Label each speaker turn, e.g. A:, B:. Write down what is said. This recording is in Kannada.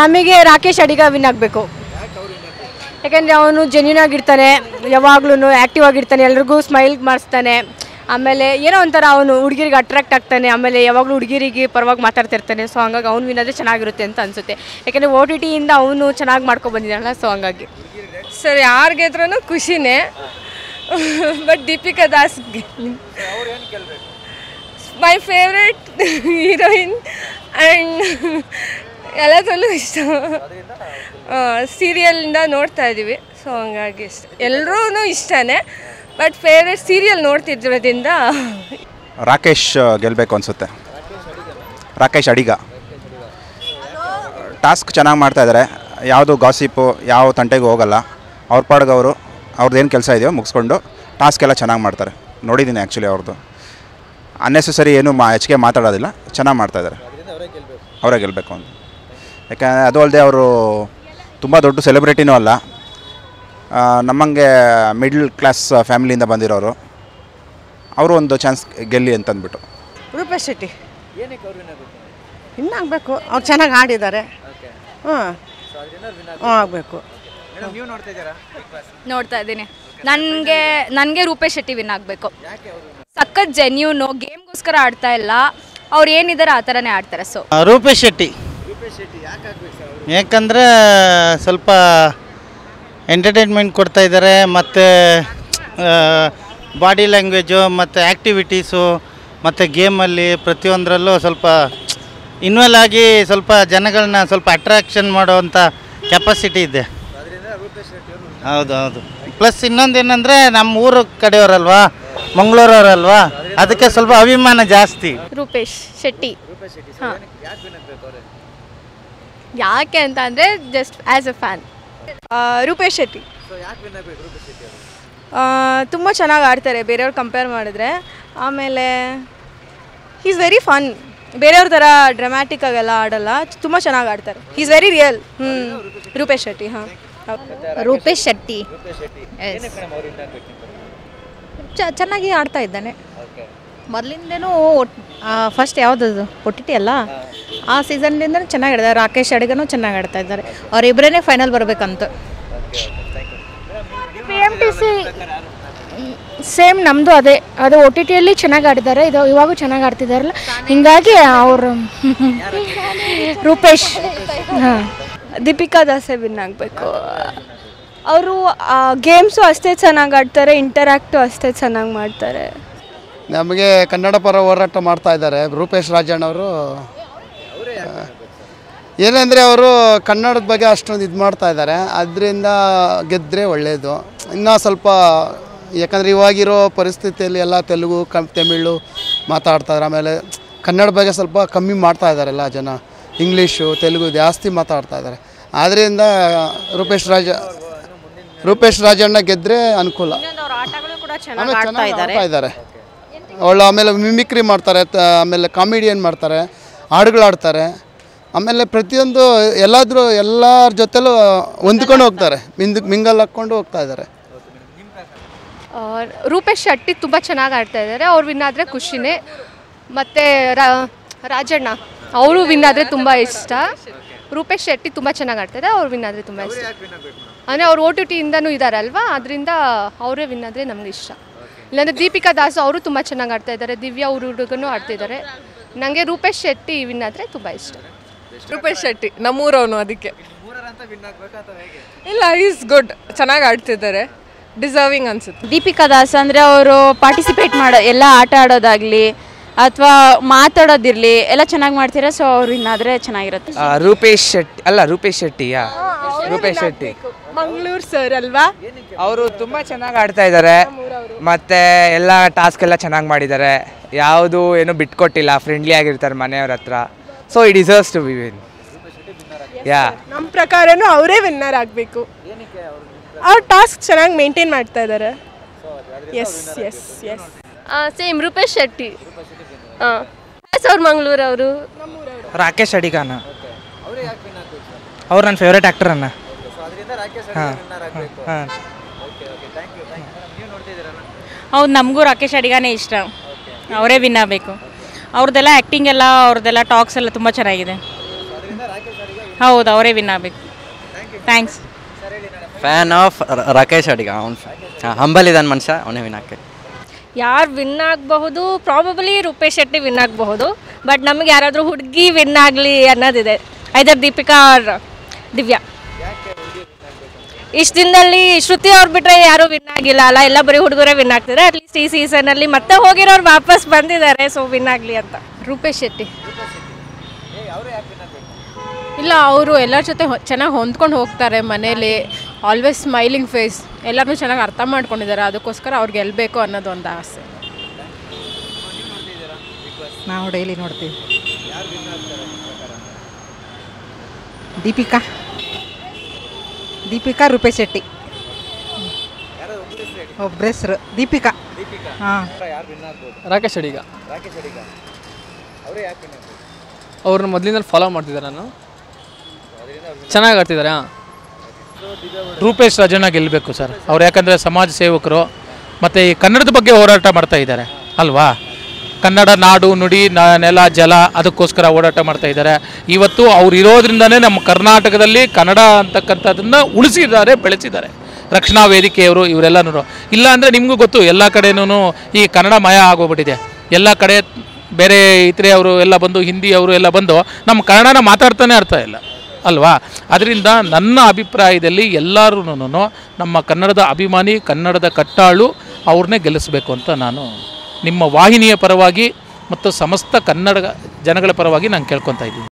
A: ನಮಗೆ ರಾಕೇಶ್ ಅಡಿಗ ವಿನ್ ಆಗಬೇಕು ಯಾಕೆಂದರೆ ಅವನು ಜೆನ್ಯೂನ್ ಆಗಿರ್ತಾನೆ ಯಾವಾಗ್ಲೂ ಆ್ಯಕ್ಟಿವ್ ಆಗಿರ್ತಾನೆ ಎಲ್ರಿಗೂ ಸ್ಮೈಲ್ ಮಾಡಿಸ್ತಾನೆ ಆಮೇಲೆ ಏನೋ ಒಂಥರ ಅವನು ಹುಡುಗಿರಿಗೆ ಅಟ್ರಾಕ್ಟ್ ಆಗ್ತಾನೆ ಆಮೇಲೆ ಯಾವಾಗಲೂ ಹುಡುಗಿರಿಗೆ ಪರವಾಗಿ ಮಾತಾಡ್ತಿರ್ತಾನೆ ಸೊ ಹಂಗಾಗಿ ಅವ್ನು ವಿನಾದ್ರೆ ಚೆನ್ನಾಗಿರುತ್ತೆ ಅಂತ ಅನಿಸುತ್ತೆ ಯಾಕೆಂದರೆ ಓ ಟಿ ಟಿಯಿಂದ ಅವನು ಚೆನ್ನಾಗಿ ಮಾಡ್ಕೊಂಡು ಬಂದಿದ್ದಾನಲ್ಲ ಸೊ ಹಂಗಾಗಿ
B: ಸರ್ ಯಾರು ಗೆದ್ರೂ ಖುಷಿನೇ but Deepika Das my favourite heroine and ಎಲ್ಲದರಲ್ಲೂ ಇಷ್ಟ ಸೀರಿಯಲಿಂದ ನೋಡ್ತಾ ಇದ್ದೀವಿ ಸೊ ಹಂಗಾಗಿ ಇಷ್ಟ ಎಲ್ಲರೂ ಇಷ್ಟನೇ ಬಟ್ ಫೇವ್ರೆಟ್ ಸೀರಿಯಲ್ ನೋಡ್ತಿದ್ರೋದ್ರಿಂದ
C: ರಾಕೇಶ್ ಗೆಲ್ಲಬೇಕು ಅನಿಸುತ್ತೆ ರಾಕೇಶ್ ಅಡಿಗ ಟಾಸ್ಕ್ ಚೆನ್ನಾಗಿ ಮಾಡ್ತಾ ಇದ್ದಾರೆ ಯಾವುದು ಗಾಸಿಪ್ಪು ಯಾವ ತಂಟೆಗೂ ಹೋಗಲ್ಲ ಅವ್ರ ಪಾಡ್ಗೆ ಅವರು ಅವ್ರದ್ದು ಏನು ಕೆಲಸ ಇದೆಯೋ ಮುಗಿಸ್ಕೊಂಡು ಟಾಸ್ಕ್ ಎಲ್ಲ ಚೆನ್ನಾಗಿ ಮಾಡ್ತಾರೆ ನೋಡಿದ್ದೀನಿ ಆ್ಯಕ್ಚುಲಿ ಅವ್ರದ್ದು ಅನ್ನೆಸೆಸರಿ ಏನು ಮಾ ಹೆಚ್ಚಿಗೆ ಮಾತಾಡೋದಿಲ್ಲ ಚೆನ್ನಾಗಿ ಮಾಡ್ತಾಯಿದ್ದಾರೆ ಅವರೇ ಗೆಲ್ಲಬೇಕು ಅಂತ ಯಾಕಂದರೆ ಅದು ಅಲ್ಲದೆ ಅವರು ತುಂಬ ದೊಡ್ಡ ಸೆಲೆಬ್ರಿಟಿನೂ ಅಲ್ಲ ಆ, ನಮ್ಮಂಗೆ ಮಿಡ್ಲ್ ಕ್ಲಾಸ್ ಫ್ಯಾಮಿಲಿಯಿಂದ ಬಂದಿರೋರು ಅವರು ಒಂದು ಚಾನ್ಸ್ ಗೆಲ್ಲಿ ಅಂತಂದ್ಬಿಟ್ಟು
D: ರೂಪೇಶ್ ಶೆಟ್ಟಿ ಇನ್ನಾಗಬೇಕು ಅವ್ರು ಚೆನ್ನಾಗಿ ಆಡಿದ್ದಾರೆ ಹಾಂ ಹ್ಞೂ ಆಗಬೇಕು
E: ನೋಡ್ತಾ ಇದ್ದೀನಿ ನನಗೆ ನನಗೆ ರೂಪೇಶ್ ಶೆಟ್ಟಿ ವಿನ್ ಆಗಬೇಕು ಸಖತ್ ಜೆನ್ಯೂನು ಗೇಮ್ಗೋಸ್ಕರ ಆಡ್ತಾ ಇಲ್ಲ ಅವ್ರು ಏನಿದ್ದಾರೆ ಆ ಥರನೇ ಆಡ್ತಾರೆ ಸೊ
F: ರೂಪೇಶ್ ಶೆಟ್ಟಿ ಯಾಕಂದರೆ ಸ್ವಲ್ಪ ಎಂಟರ್ಟೈನ್ಮೆಂಟ್ ಕೊಡ್ತಾ ಇದ್ದಾರೆ ಮತ್ತು ಬಾಡಿ ಲ್ಯಾಂಗ್ವೇಜು ಮತ್ತು ಆ್ಯಕ್ಟಿವಿಟೀಸು ಮತ್ತು ಗೇಮಲ್ಲಿ ಪ್ರತಿಯೊಂದರಲ್ಲೂ ಸ್ವಲ್ಪ ಇನ್ವಾಲ್ವ್ ಆಗಿ ಸ್ವಲ್ಪ ಜನಗಳನ್ನ ಸ್ವಲ್ಪ ಅಟ್ರಾಕ್ಷನ್ ಮಾಡುವಂಥ ಕೆಪಾಸಿಟಿ ಇದೆ ಹೌದು ಹೌದು ಪ್ಲಸ್ ಇನ್ನೊಂದು ಏನಂದರೆ ನಮ್ಮ ಊರು ಕಡೆಯವರಲ್ವಾ ಮಂಗಳೂರವರಲ್ವಾ ಅದಕ್ಕೆ ಸ್ವಲ್ಪ ಅಭಿಮಾನ ಜಾಸ್ತಿ
E: ರೂಪೇಶ್ ಶೆಟ್ಟಿ ಹಾಂ ಯಾಕೆ ಅಂತ ಅಂದರೆ just as a fan
B: Rupesh Shetty ತುಂಬ ಚೆನ್ನಾಗಿ ಆಡ್ತಾರೆ ಬೇರೆಯವ್ರು ಕಂಪೇರ್ ಮಾಡಿದ್ರೆ ಆಮೇಲೆ ಈಸ್ ವೆರಿ ಫನ್ ಬೇರೆಯವ್ರ ಥರ ಡ್ರಾಮ್ಯಾಟಿಕ್ ಆಗೆಲ್ಲ ಆಡಲ್ಲ ತುಂಬ ಚೆನ್ನಾಗಿ ಆಡ್ತಾರೆ ಈಸ್ ವೆರಿ ರಿಯಲ್ ಹ್ಞೂ ರೂಪೇಶ್ ಶೆಟ್ಟಿ ಹಾಂ
E: ರೂಪೇಶ್ ಶೆಟ್ಟಿ ಚ- ಚೆನ್ನಾಗಿ ಆಡ್ತಾ ಇದ್ದಾನೆ ಮೊದಲಿಂದನೂ ಫಸ್ಟ್ ಯಾವುದದು ಒಟ್ಟಿಟಿ ಅಲ್ಲ ಆ ಸೀಸನ್ಲಿಂದ ಚೆನ್ನಾಗಿ ಆಡಿದ್ದಾರೆ ರಾಕೇಶ್ ಅಡಿಗನೂ ಚೆನ್ನಾಗಿ ಆಡ್ತಾ ಇದ್ದಾರೆ ಅವರಿಬ್ಬರೇ ಫೈನಲ್ ಬರಬೇಕಂತ
A: P M T C same ನಮ್ಮದು ಅದೇ ಅದು ಒ ಟಿ ಟಿಯಲ್ಲಿ ಚೆನ್ನಾಗಿ ಆಡಿದ್ದಾರೆ ಇದು ಇವಾಗೂ ಚೆನ್ನಾಗಿ ಆಡ್ತಿದ್ದಾರಲ್ಲ ಹಿಂಗಾಗಿ ಅವರು ರೂಪೇಶ್ ಹಾಂ
B: ದೀಪಿಕಾ ದಾಸೆ ವಿನ್ ಆಗಬೇಕು ಅವರು ಗೇಮ್ಸು ಅಷ್ಟೇ ಚೆನ್ನಾಗಿ ಆಡ್ತಾರೆ ಇಂಟರಾಕ್ಟು ಅಷ್ಟೇ ಚೆನ್ನಾಗಿ ಮಾಡ್ತಾರೆ
G: ನಮಗೆ ಕನ್ನಡ ಪರ ಹೋರಾಟ ಮಾಡ್ತಾ ಇದ್ದಾರೆ ರೂಪೇಶ್ ರಾಜಣ್ಣವರು ಏನಂದರೆ ಅವರು ಕನ್ನಡದ ಬಗ್ಗೆ ಅಷ್ಟೊಂದು ಇದು ಮಾಡ್ತಾ ಇದ್ದಾರೆ ಅದರಿಂದ ಗೆದ್ದರೆ ಒಳ್ಳೆಯದು ಇನ್ನೂ ಸ್ವಲ್ಪ ಯಾಕಂದರೆ ಇವಾಗಿರೋ ಪರಿಸ್ಥಿತಿಯಲ್ಲಿ ಎಲ್ಲ ತೆಲುಗು ಕಮ್ ತಮಿಳು ಮಾತಾಡ್ತಾರೆ ಆಮೇಲೆ ಕನ್ನಡ ಬಗ್ಗೆ ಸ್ವಲ್ಪ ಕಮ್ಮಿ ಮಾಡ್ತಾ ಇದ್ದಾರೆ ಎಲ್ಲ ಜನ ಇಂಗ್ಲೀಷು ತೆಲುಗು ಜಾಸ್ತಿ ಮಾತಾಡ್ತಾ ಇದ್ದಾರೆ ಆದ್ದರಿಂದ ರೂಪೇಶ್ ರಾಜ ರೂಪೇಶ್ ರಾಜಣ್ಣ ಗೆದ್ದರೆ ಅನುಕೂಲ
D: ಆಟಗಳು ಕೂಡ
G: ಆಮೇಲೆ
D: ಚೆನ್ನಾಗಿ ಆಡ್ತಾ
G: ಚೆನ್ನಾಗಿ
D: ಇದ್ದಾರೆ
G: ಆಡ್ತಾ ಇದ್ದಾರೆ ಒಳ್ಳೆ ಆಮೇಲೆ ಮಿಮಿಕ್ರಿ ಮಾಡ್ತಾರೆ ತ- ಆಮೇಲೆ ಕಾಮಿಡಿಯನ್ ಮಾಡ್ತಾರೆ ಹಾಡುಗಳು ಆಡ್ತಾರೆ ಆಮೇಲೆ ಪ್ರತಿಯೊಂದು ಎಲ್ಲಾದರೂ ಎಲ್ಲರ ಜೊತೆಲೂ ಹೊಂದ್ಕೊಂಡು ಹೋಗ್ತಾರೆ ಮಿಂದ್ ಮಿಂಗಲ್ ಹಾಕ್ಕೊಂಡು ಹೋಗ್ತಾ ಇದ್ದಾರೆ
B: ರೂಪೇಶ್ ಶೆಟ್ಟಿ ತುಂಬ ಚೆನ್ನಾಗಿ ಆಡ್ತಾ ಇದ್ದಾರೆ ಅವ್ರು ವಿನ್ ಆದರೆ ಖುಷಿನೇ ಮತ್ತು ರಾಜಣ್ಣ ಅವರು ವಿನ್ ಆದರೆ ತುಂಬ ಇಷ್ಟ ರೂಪೇಶ್ ಶೆಟ್ಟಿ ತುಂಬ ಚೆನ್ನಾಗಿ ಆಡ್ತಾರೆ ಅವ್ರು ವಿನ್ ಆದರೆ ತುಂಬ ಇಷ್ಟ ಅಂದರೆ ಅವ್ರು ಓ ಟಿ ಟಿಯಿಂದನೂ ಇದ್ದಾರಲ್ವಾ ಅದರಿಂದ ಅವರೇ ವಿನ್ ಆದರೆ ನಮ್ಗೆ ಇಷ್ಟ ಇಲ್ಲಾಂದರೆ ದೀಪಿಕಾ ದಾಸ್ ಅವರು ತುಂಬ ಚೆನ್ನಾಗಿ ಆಡ್ತಾ ಇದ್ದಾರೆ ದಿವ್ಯಾ ಅವ್ರ ಹುಡುಗನೂ ಆಡ್ತಿದ್ದಾರೆ ನನಗೆ ರೂಪೇಶ್ ಶೆಟ್ಟಿ ವಿನ್ ಆದರೆ ತುಂಬ ಇಷ್ಟ
H: ರೂಪೇಶ್ ಶೆಟ್ಟಿ ನಮ್ಮೂರವನು ಅದಕ್ಕೆ ಇಲ್ಲ ಈಸ್ ಗುಡ್ ಚೆನ್ನಾಗಿ ಆಡ್ತಿದ್ದಾರೆ ಡಿಸರ್ವಿಂಗ್ ಅನ್ಸುತ್ತೆ
E: ದೀಪಿಕಾ ದಾಸ್ ಅಂದರೆ ಅವರು ಪಾರ್ಟಿಸಿಪೇಟ್ ಮಾಡೋ ಎಲ್ಲ ಆಟ ಆಡೋದಾಗಲಿ ಅಥವಾ ಮಾತಾಡೋದಿರಲಿ ಎಲ್ಲ ಚೆನ್ನಾಗಿ ಮಾಡ್ತೀರಾ ಸೊ ಅವ್ರು ಇನ್ನಾದರೆ ಚೆನ್ನಾಗಿರುತ್ತೆ
I: ರೂಪೇಶ್ ಶೆಟ್ಟಿ ಅಲ್ಲ ರೂಪೇಶ್ ಶೆಟ್ಟಿಯಾ ರೂಪೇಶ್ ಶೆಟ್ಟಿ
B: ಮಂಗಳೂರು ಸರ್ ಅಲ್ವಾ
I: ಅವರು ತುಂಬ ಚೆನ್ನಾಗಿ ಆಡ್ತಾ ಇದ್ದಾರೆ ಮತ್ತೆ ಎಲ್ಲ ಟಾಸ್ಕ್ ಎಲ್ಲ ಚೆನ್ನಾಗಿ ಮಾಡಿದ್ದಾರೆ ಯಾವುದು ಏನು ಬಿಟ್ಕೊಟ್ಟಿಲ್ಲ ಫ್ರೆಂಡ್ಲಿ ಆಗಿರ್ತಾರೆ ಮನೆಯವ್ರ ಹತ್ರ so it deserves to be win ಯಾ
B: ನಮ್ಮ ಪ್ರಕಾರನೂ ಅವರೇ ವಿನ್ನರ್ ಆಗಬೇಕು ಅವ್ರು ಟಾಸ್ಕ್ ಚೆನ್ನಾಗಿ ಮೇಂಟೈನ್ ಮಾಡ್ತಾ ಇದ್ದಾರೆ yes yes yes same Rupesh Shetty ಹಾಂ ಅವ್ರು ಮಂಗಳೂರು ಅವರು
I: ರಾಕೇಶ್ ಅಡಿಗಾನ ಅವ್ರು ನನ್ನ ಫೇವ್ರೇಟ್ ಆ್ಯಕ್ಟರ್ ಅನ್ನ ಹಾಂ ಹಾಂ
D: ಹೌದು ನಮಗೂ ರಾಕೇಶ್ ಅಡಿಗಾನೇ ಇಷ್ಟ ಅವರೇ ವಿನ್ ಆಗಬೇಕು ಅವ್ರದ್ದೆಲ್ಲ ಆ್ಯಕ್ಟಿಂಗ್ ಎಲ್ಲ ಅವ್ರದ್ದೆಲ್ಲ ಟಾಕ್ಸ್ ಎಲ್ಲ ತುಂಬ ಚೆನ್ನಾಗಿದೆ
J: ಹೌದು ಅವರೇ ವಿನ್ ಆಗಬೇಕು thanks
K: fan of Rakesh Adiga ಅವ್ನು ಹಂಬಲ್ ಇದ್ದಾನೆ ಮನುಷ್ಯ ಅವನೇ ವಿನ್ ಆಗ್ಬೇಕು
L: ಯಾರು ವಿನ್ ಆಗಬಹುದು ಪ್ರಾಬಬಲಿ ರೂಪೇಶ್ ಶೆಟ್ಟಿ ವಿನ್ ಆಗಬಹುದು ಬಟ್ ನಮಗೆ ಯಾರಾದರೂ ಹುಡುಗಿ ವಿನ್ ಆಗಲಿ ಅನ್ನೋದಿದೆ ಐದರ್ ದೀಪಿಕಾ ಆರ್ ದಿವ್ಯಾ ಇಷ್ಟು ದಿನದಲ್ಲಿ ಶ್ರುತಿ ಅವ್ರು ಬಿಟ್ಟರೆ ಯಾರೂ ವಿನ್ ಆಗಿಲ್ಲ ಅಲ್ಲ ಎಲ್ಲ ಬರೀ ಹುಡುಗರೇ ವಿನ್ ಆಗ್ತಿದ್ದಾರೆ ಅಟ್ಲೀಸ್ಟ್ ಈ ಸೀಸನಲ್ಲಿ ಮತ್ತೆ ಹೋಗಿರೋರು ವಾಪಸ್ ಬಂದಿದ್ದಾರೆ ಸೊ ವಿನ್ ಆಗಲಿ ಅಂತ
B: ರೂಪೇಶ್ ಶೆಟ್ಟಿ
M: ಇಲ್ಲ ಅವರು ಎಲ್ಲರ ಜೊತೆ ಚೆನ್ನಾಗಿ ಹೊಂದ್ಕೊಂಡು ಹೋಗ್ತಾರೆ ಮನೇಲಿ ಆಲ್ವೇಸ್ ಸ್ಮೈಲಿಂಗ್ ಫೇಸ್ ಎಲ್ಲರನ್ನೂ ಚೆನ್ನಾಗಿ ಅರ್ಥ ಮಾಡ್ಕೊಂಡಿದ್ದಾರೆ ಅದಕ್ಕೋಸ್ಕರ ಅವ್ರು ಗೆಲ್ಲಬೇಕು ಅನ್ನೋದು ಒಂದು ಆಸೆ
N: ನಾವು ಡೈಲಿ ನೋಡ್ತೀವಿ ದೀಪಿಕಾ ದೀಪಿಕಾ ರೂಪೇಶ್ ಶೆಟ್ಟಿ ಒಬ್ಬರ ಹೆಸರು ದೀಪಿಕಾ ಹಾಂ
O: ರಾಕೇಶ್ ಅಡಿಗ ಅವ್ರನ್ನ ಮೊದಲಿಂದ ಫಾಲೋ ಮಾಡ್ತಿದ್ದಾರೆ ನಾನು ಚೆನ್ನಾಗಿ ಆಡ್ತಿದ್ದಾರೆ ಹಾಂ
P: ರೂಪೇಶ್ ರಾಜಣ್ಣ ಗೆಲ್ಲಬೇಕು ಸರ್ ಅವ್ರು ಯಾಕಂದರೆ ಸಮಾಜ ಸೇವಕರು ಮತ್ತು ಈ ಕನ್ನಡದ ಬಗ್ಗೆ ಹೋರಾಟ ಮಾಡ್ತಾ ಇದ್ದಾರೆ ಅಲ್ವಾ ಕನ್ನಡ ನಾಡು ನುಡಿ ನ- ನೆಲ ಜಲ ಅದಕ್ಕೋಸ್ಕರ ಹೋರಾಟ ಮಾಡ್ತಾ ಇದ್ದಾರೆ ಇವತ್ತು ಅವ್ರು ಇರೋದ್ರಿಂದನೇ ನಮ್ಮ ಕರ್ನಾಟಕದಲ್ಲಿ ಕನ್ನಡ ಅಂತಕ್ಕಂಥದ್ದನ್ನು ಉಳಿಸಿದ್ದಾರೆ ಬೆಳೆಸಿದ್ದಾರೆ ರಕ್ಷಣಾ ವೇದಿಕೆಯವರು ಇವರೆಲ್ಲನೂ ಇಲ್ಲ ಅಂದರೆ ನಿಮಗೂ ಗೊತ್ತು ಎಲ್ಲ ಕಡೆನೂ ಈ ಕನ್ನಡ ಮಯ ಆಗೋಗ್ಬಿಟ್ಟಿದೆ ಎಲ್ಲ ಕಡೆ ಬೇರೆ ಇತರೆ ಅವರು ಎಲ್ಲ ಬಂದು ಹಿಂದಿ ಅವರು ಎಲ್ಲ ಬಂದು ನಮ್ಮ ಕನ್ನಡನ ಮಾತಾಡ್ತಾನೆ ಅರ್ಥ ಇಲ್ಲ ಅಲ್ವಾ ಅದರಿಂದ ನನ್ನ ಅಭಿಪ್ರಾಯದಲ್ಲಿ ಎಲ್ಲರೂ ನಮ್ಮ ಕನ್ನಡದ ಅಭಿಮಾನಿ ಕನ್ನಡದ ಕಟ್ಟಾಳು ಅವ್ರನ್ನೇ ಗೆಲ್ಲಿಸಬೇಕು ಅಂತ ನಾನು ನಿಮ್ಮ ವಾಹಿನಿಯ ಪರವಾಗಿ ಮತ್ತು ಸಮಸ್ತ ಕನ್ನಡ ಜನಗಳ ಪರವಾಗಿ ನಾನು ಕೇಳ್ಕೊತಾ ಇದ್ದೀನಿ